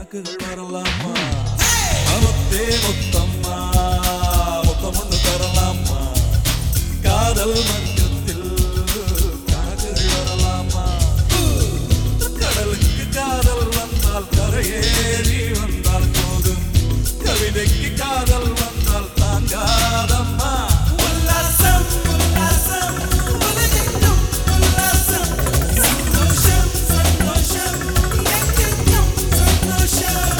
கணக்குகள் வரலாமா நமத்தே மொத்தம்மா மொத்தம் ஒண்ணு தரலாமா காதல் மஞ்சத்தில் கணக்குகள் வரலாமா கடலுக்கு காதல் வந்தால் கரையேறி வந்தால் போதும் கவிதைக்கு காதல் வந்தால் தாங்காதம்மா உல்லாசம் உல்லாசம் உலகெங்கும் உல்லாசம் சந்தோஷம் சந்தோஷம் எங்கெங்கும் சந்தோஷம்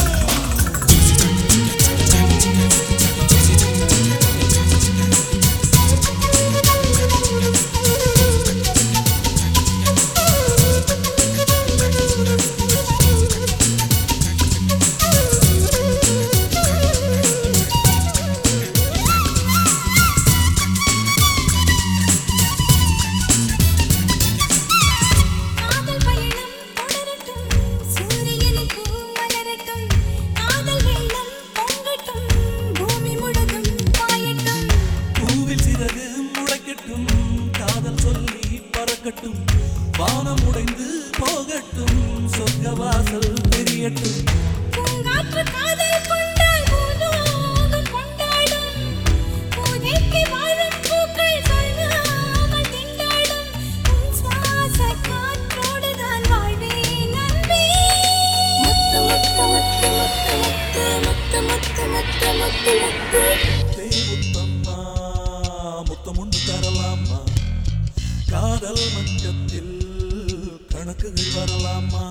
காதல் பயணம் தொடரட்டும் சூரியனின் பூ மலரட்டும் காதல் வெள்ளம் பொங்கட்டும் பூமி முழுதும் பாயட்டும் பூவில் சிறகு முளைக்கட்டும் காதல் சொல்லி பறக்கட்டும் வானம் உடைந்து போகட்டும் சொர்க்க வாசல் தெரியட்டும் பூங்காற்று காதல் கொண்டால் பூலோகம் கொண்டாடும் பூதேக்கி வாழும் பூக்கள் சொல்லாமல் திண்டாடும் உன் சுவாச காற்றோடுதான் வாழ்வேன் அன்பே முத்து முத்து முத்து முத்து முத்து முத்து முத்து முத்து முத்து தேவுத்தம்மா முத்தமுண்டு தரலாமா காதல் மஞ்சத்தில் கணக்குகள் வரலாமா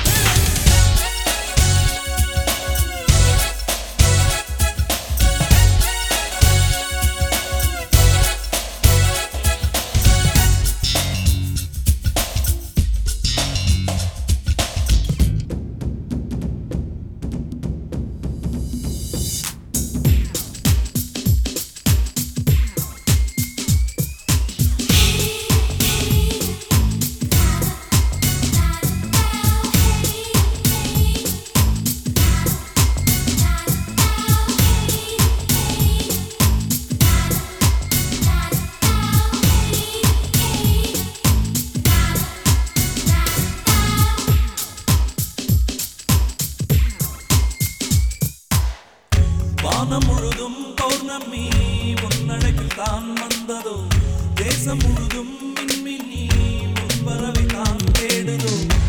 வானம் முழுதும் பௌர்ணமி உன்னழைப்பில் தான் வந்ததோ தேசம் முழுதும் மின்மினி முன்பறவை தான் தேடுதோ